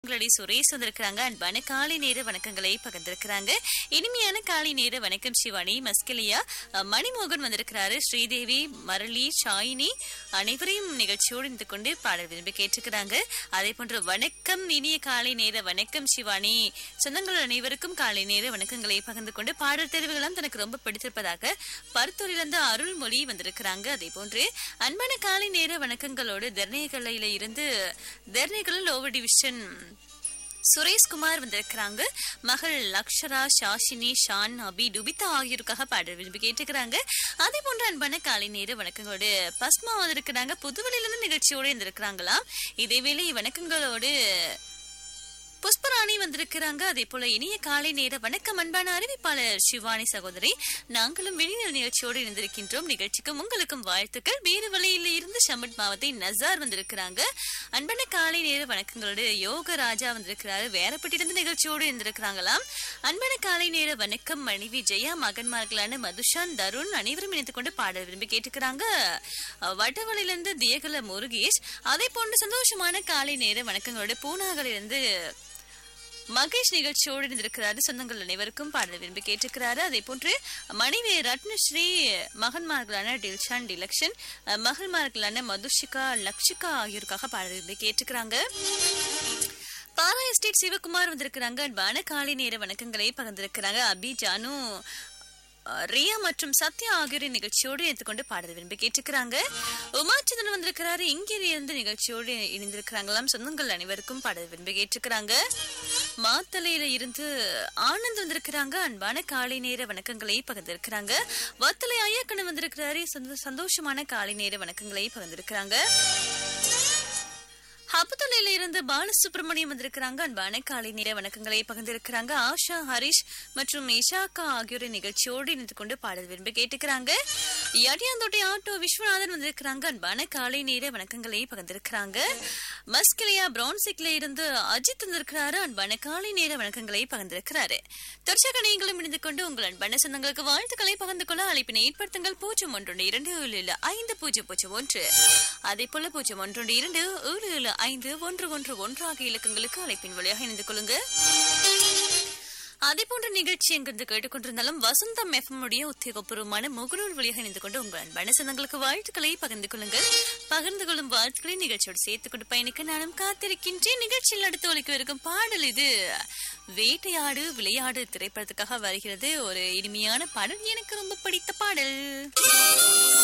உங்களுடைய சுரேஷ் வந்திருக்கிறாங்க அன்பான காலை நேர வணக்கங்களை பகிர்ந்திருக்கிறாங்க இனிமையான காலை நேர வணக்கம் சிவானி மஸ்கலியா அஹ், மணிமோகன் வந்திருக்கிறாரு ஸ்ரீதேவி மரளி ஷாயினி அனைவரையும் நிகழ்ச்சியோடு இருந்து கொண்டு பாடல் விரும்பி கேட்டிருக்கிறாங்க அதே போன்று வணக்கம் இனிய காலை நேர வணக்கம் சிவானி சொந்தங்கள் அனைவருக்கும் காலை நேர வணக்கங்களை பகிர்ந்து கொண்டு பாடல் தெரிவுகளும் தனக்கு ரொம்ப பிடித்திருப்பதாக பருத்தூரிலிருந்து அருள்மொழி வந்திருக்கிறாங்க அதே போன்று அன்பான காலை நேர வணக்கங்களோடு தர்ணேகலையில இருந்து தர்ணேகலில் ஓவர் டிவிஷன் சுரேஷ்குமார் வந்திருக்கிறாங்க மகள் லக்ஷரா ஷாஷினி ஷான் அபி டுபிதா ஆகியோருக்காக பாடல் விரும்பி கேட்டுக்கிறாங்க அதே போன்ற அன்பான காலை நேர வணக்கங்களோடு பஸ்மா வந்திருக்கிறாங்க புதுவெளியிலிருந்து நிகழ்ச்சியோடு இருந்திருக்கிறாங்களாம் இதேவேளை வணக்கங்களோடு புஷ்பராணி வந்திருக்கிறாங்க அதே போல இனிய காலை நேர வணக்கம் அன்பான அறிவிப்பாளர் சிவானி சகோதரி நாங்களும் வெளிநீர் நிகழ்ச்சியோடு இருந்திருக்கின்றோம் நிகழ்ச்சிக்கும் உங்களுக்கும் வாழ்த்துக்கள் வேறு வழியில் இருந்து ஷமட் மாவத்தை நசார் வந்திருக்கிறாங்க அன்பான காலை நேர வணக்கங்களோடு யோக ராஜா வந்திருக்கிறாரு வேறப்பட்டிருந்து நிகழ்ச்சியோடு இருந்திருக்கிறாங்களாம் அன்பான காலை நேர வணக்கம் மனைவி ஜெயா மகன்மார்களான மதுஷான் தருண் அனைவரும் இணைத்துக் கொண்டு பாடல் விரும்பி கேட்டுக்கிறாங்க அஹ், வட்டவளையிலிருந்து தியகல முருகேஷ் அதே போன்று சந்தோஷமான காலை நேர வணக்கங்களோடு பூனாகலிருந்து மகேஷ் நிகழ்ச்சியோடு இருந்திருக்கிறாரு சொந்தங்கள் அனைவருக்கும் பாடல் விரும்பி கேட்டிருக்கிறாரு அதே போன்று மனைவி ரத்னஸ்ரீ மகன்மார்களான டில்ஷான் டிலக்ஷன் அஹ், மகள்மார்களான மதுஷிகா லக்ஷிகா ஆகியோருக்காக பாடல் விரும்பி கேட்டுக்கிறாங்க பாரா எஸ்டேட் சிவகுமார் வந்திருக்கிறாங்க அன்பான காலை நேர வணக்கங்களை பகிர்ந்திருக்கிறாங்க அபி ஜானு அஹ், ரியா மற்றும் சத்யா ஆகியோரின் நிகழ்ச்சியோடு எடுத்துக்கொண்டு பாடல் விரும்பி கேட்டுக்கிறாங்க உமாச்சந்திரன் வந்திருக்கிறாரு இங்கிரி இருந்து நிகழ்ச்சியோடு இணைந்திருக்கிறாங்களாம் சொந்தங்கள் அனைவருக்கும் பாடல் விரும்பி கேட்டுக்கிறாங்க மாத்தலையில இருந்து ஆனந்த் வந்திருக்கிறாங்க அன்பான காலை நேர வணக்கங்களை பகிர்ந்திருக்கிறாங்க வத்தலை ஐயாக்கண்ணன் வந்திருக்கிறாரு சந்தோ- சந்தோஷமான காலை நேர வணக்கங்களை பகிர்ந்திருக்கிறாங்க ஹப்புத்தலையில இருந்து பாலசுப்ரமணியம் வந்திருக்கிறாங்க அன்பான காலை நேர வணக்கங்களை பகிர்ந்திருக்கிறாங்க ஆஷா ஹரிஷ் மற்றும் இஷாக்கா ஆகியோரின் நிகழ்ச்சியோடு இணைந்து கொண்டு பாடல் விரும்பி கேட்டுக்கிறாங்க யடியாந்தோட்டை ஆட்டோ விஸ்வநாதன் வந்திருக்கிறாங்க அன்பான காலை நேர வணக்கங்களை பகிர்ந்திருக்கிறாங்க மஸ்கிலியா பிரான்சிக்ல இருந்து அஜித் வந்திருக்கிறாரு அன்பான காலை நேர வணக்கங்களை பகிர்ந்திருக்கிறாரு தொடர்ச்சியாக நீங்களும் இணைந்து கொண்டு உங்கள் அன்பான சொந்தங்களுக்கு வாழ்த்துக்களை பகிர்ந்து கொள்ள அழைப்பினை ஏற்படுத்துங்கள் பூஜ்ஜியம் ஒன்று இரண்டு ஏழு ஏழு ஐந்து பூஜ்ஜியம் பூஜ்ஜியம் ஒன்று அதே போல பூஜ்ஜியம் ஒன்று இரண்டு ஏழு ஏழு ஐந்து ஒன்று ஒன்று ஒன்று ஆகிய இலக்கங்களுக்கு அழைப்பின் வழியாக இணைந்து கொள்ளுங்க அதே போன்ற நிகழ்ச்சி எங்கிருந்து கேட்டுக்கொண்டிருந்தாலும் வசந்தம் எஃப்எம் உடைய உத்தியோகபூர்வமான முகநூல் வழியாக இணைந்து கொண்டு உங்கள் அன்பான சொந்தங்களுக்கு வாழ்த்துக்களை பகிர்ந்து கொள்ளுங்கள் பகிர்ந்து கொள்ளும் வாழ்த்துக்களை நிகழ்ச்சியோடு சேர்த்துக் கொண்டு பயணிக்க நானும் காத்திருக்கின்றேன் நிகழ்ச்சியில் அடுத்து ஒலிக்க இருக்கும் பாடல் இது வேட்டையாடு விளையாடு திரைப்படத்துக்காக வருகிறது ஒரு இனிமையான பாடல் எனக்கு ரொம்ப பிடித்த பாடல்